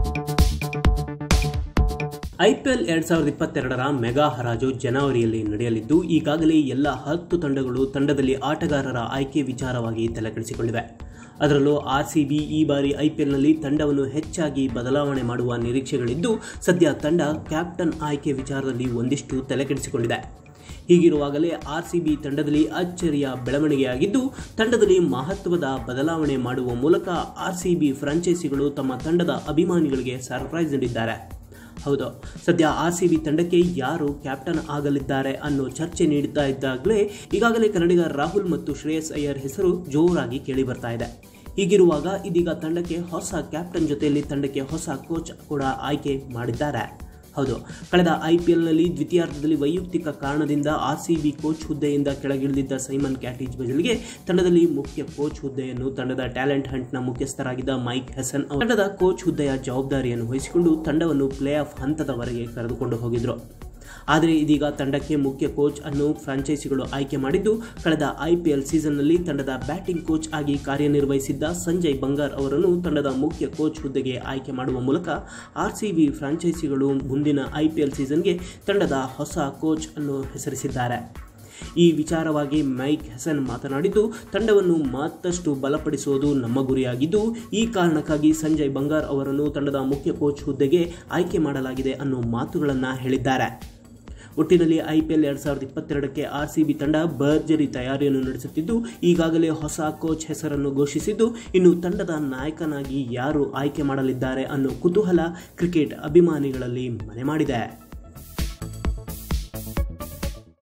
IPL ಎರಡ್ ಸಾವಿರದ ಇಪ್ಪತ್ತೆರಡರ ಮೆಗಾ ಹರಾಜು ಜನವರಿಯಲ್ಲಿ ನಡೆಯಲಿದ್ದು ಈಗಾಗಲೇ ಎಲ್ಲ ಹತ್ತು ತಂಡಗಳು ತಂಡದಲ್ಲಿ ಆಟಗಾರರ ಆಯ್ಕೆ ವಿಚಾರವಾಗಿ ತಲೆಕೆಡಿಸಿಕೊಂಡಿವೆ ಅದರಲ್ಲೂ ಆರ್ಸಿಬಿ ಈ ಬಾರಿ ಐಪಿಎಲ್ನಲ್ಲಿ ತಂಡವನ್ನು ಹೆಚ್ಚಾಗಿ ಬದಲಾವಣೆ ಮಾಡುವ ನಿರೀಕ್ಷೆಗಳಿದ್ದು ಸದ್ಯ ತಂಡ ಕ್ಯಾಪ್ಟನ್ ಆಯ್ಕೆ ವಿಚಾರದಲ್ಲಿ ಒಂದಿಷ್ಟು ತಲೆಕೆಡಿಸಿಕೊಂಡಿದೆ ಹೀಗಿರುವಾಗಲೇ ಆರ್ಸಿಬಿ ತಂಡದಲ್ಲಿ ಅಚ್ಚರಿಯ ಬೆಳವಣಿಗೆಯಾಗಿದ್ದು ತಂಡದಲ್ಲಿ ಮಹತ್ವದ ಬದಲಾವಣೆ ಮಾಡುವ ಮೂಲಕ ಆರ್ಸಿಬಿ ಫ್ರಾಂಚೈಸಿಗಳು ತಮ್ಮ ತಂಡದ ಅಭಿಮಾನಿಗಳಿಗೆ ಸರ್ಪ್ರೈಸ್ ನೀಡಿದ್ದಾರೆ ಹೌದು ಸದ್ಯ ಆರ್ ಸಿ ಬಿ ತಂಡಕ್ಕೆ ಯಾರು ಕ್ಯಾಪ್ಟನ್ ಆಗಲಿದ್ದಾರೆ ಅನ್ನೋ ಚರ್ಚೆ ನೀಡುತ್ತಾ ಇದ್ದಾಗಲೇ ಈಗಾಗಲೇ ಕನ್ನಡಿಗ ರಾಹುಲ್ ಮತ್ತು ಶ್ರೇಯಸ್ ಅಯ್ಯರ್ ಹೆಸರು ಜೋರಾಗಿ ಕೇಳಿ ಬರ್ತಾ ಇದೆ ಹೀಗಿರುವಾಗ ಇದೀಗ ತಂಡಕ್ಕೆ ಹೊಸ ಕ್ಯಾಪ್ಟನ್ ಜೊತೆಯಲ್ಲಿ ತಂಡಕ್ಕೆ ಹೊಸ ಕೋಚ್ ಕೂಡ ಆಯ್ಕೆ ಮಾಡಿದ್ದಾರೆ ಹೌದು ಕಳೆದ ಐಪಿಎಲ್ನಲ್ಲಿ ದ್ವಿತೀಯಾರ್ಧದಲ್ಲಿ ವೈಯಕ್ತಿಕ ಕಾರಣದಿಂದ ಆರ್ ಸಿ ಬಿ ಕೋಚ್ ಹುದ್ದೆಯಿಂದ ಕೆಳಗಿಳಿದಿದ್ದ ಸೈಮನ್ ಕ್ಯಾಟೇಜ್ ಬದಲಿಗೆ ತಂಡದಲ್ಲಿ ಮುಖ್ಯ ಕೋಚ್ ಹುದ್ದೆಯನ್ನು ತಂಡದ ಟ್ಯಾಲೆಂಟ್ ಹಂಟ್ನ ಮುಖ್ಯಸ್ಥರಾಗಿದ್ದ ಮೈಕ್ ಹೆಸನ್ ಅವರು ತಂಡದ ಕೋಚ್ ಹುದ್ದೆಯ ಜವಾಬ್ದಾರಿಯನ್ನು ವಹಿಸಿಕೊಂಡು ತಂಡವನ್ನು ಪ್ಲೇ ಆಫ್ ಹಂತದವರೆಗೆ ಕರೆದುಕೊಂಡು ಹೋಗಿದ್ರು ಆದರೆ ಇದೀಗ ತಂಡಕ್ಕೆ ಮುಖ್ಯ ಕೋಚ್ ಅನ್ನು ಫ್ರಾಂಚೈಸಿಗಳು ಆಯ್ಕೆ ಮಾಡಿದ್ದು ಕಳೆದ ಐಪಿಎಲ್ ಸೀಸನ್ನಲ್ಲಿ ತಂಡದ ಬ್ಯಾಟಿಂಗ್ ಕೋಚ್ ಆಗಿ ಕಾರ್ಯನಿರ್ವಹಿಸಿದ್ದ ಸಂಜಯ್ ಬಂಗಾರ್ ಅವರನ್ನು ತಂಡದ ಮುಖ್ಯ ಕೋಚ್ ಹುದ್ದೆಗೆ ಆಯ್ಕೆ ಮಾಡುವ ಮೂಲಕ ಆರ್ಸಿಬಿ ಫ್ರಾಂಚೈಸಿಗಳು ಮುಂದಿನ ಐಪಿಎಲ್ ಸೀಸನ್ಗೆ ತಂಡದ ಹೊಸ ಕೋಚ್ ಅನ್ನು ಹೆಸರಿಸಿದ್ದಾರೆ ಈ ವಿಚಾರವಾಗಿ ಮೈಕ್ ಹೆಸನ್ ಮಾತನಾಡಿದ್ದು ತಂಡವನ್ನು ಮತ್ತಷ್ಟು ಬಲಪಡಿಸುವುದು ನಮ್ಮ ಗುರಿಯಾಗಿದ್ದು ಈ ಕಾರಣಕ್ಕಾಗಿ ಸಂಜಯ್ ಬಂಗಾರ್ ಅವರನ್ನು ತಂಡದ ಮುಖ್ಯ ಕೋಚ್ ಹುದ್ದೆಗೆ ಆಯ್ಕೆ ಮಾಡಲಾಗಿದೆ ಅನ್ನೋ ಮಾತುಗಳನ್ನು ಹೇಳಿದ್ದಾರೆ ಒಟ್ಟಿನಲ್ಲಿ ಐಪಿಎಲ್ ಎರಡ್ ಸಾವಿರದ ಇಪ್ಪತ್ತೆರಡಕ್ಕೆ ಆರ್ ಸಿ ಬಿ ತಂಡ ಭರ್ಜರಿ ತಯಾರಿಯನ್ನು ನಡೆಸುತ್ತಿದ್ದು ಈಗಾಗಲೇ ಹೊಸ ಕೋಚ್ ಹೆಸರನ್ನು ಘೋಷಿಸಿದ್ದು ಇನ್ನು ತಂಡದ ನಾಯಕನಾಗಿ ಯಾರು ಆಯ್ಕೆ ಮಾಡಲಿದ್ದಾರೆ ಅನ್ನೋ ಕುತೂಹಲ ಕ್ರಿಕೆಟ್ ಅಭಿಮಾನಿಗಳಲ್ಲಿ ಮನೆ ಮಾಡಿದೆ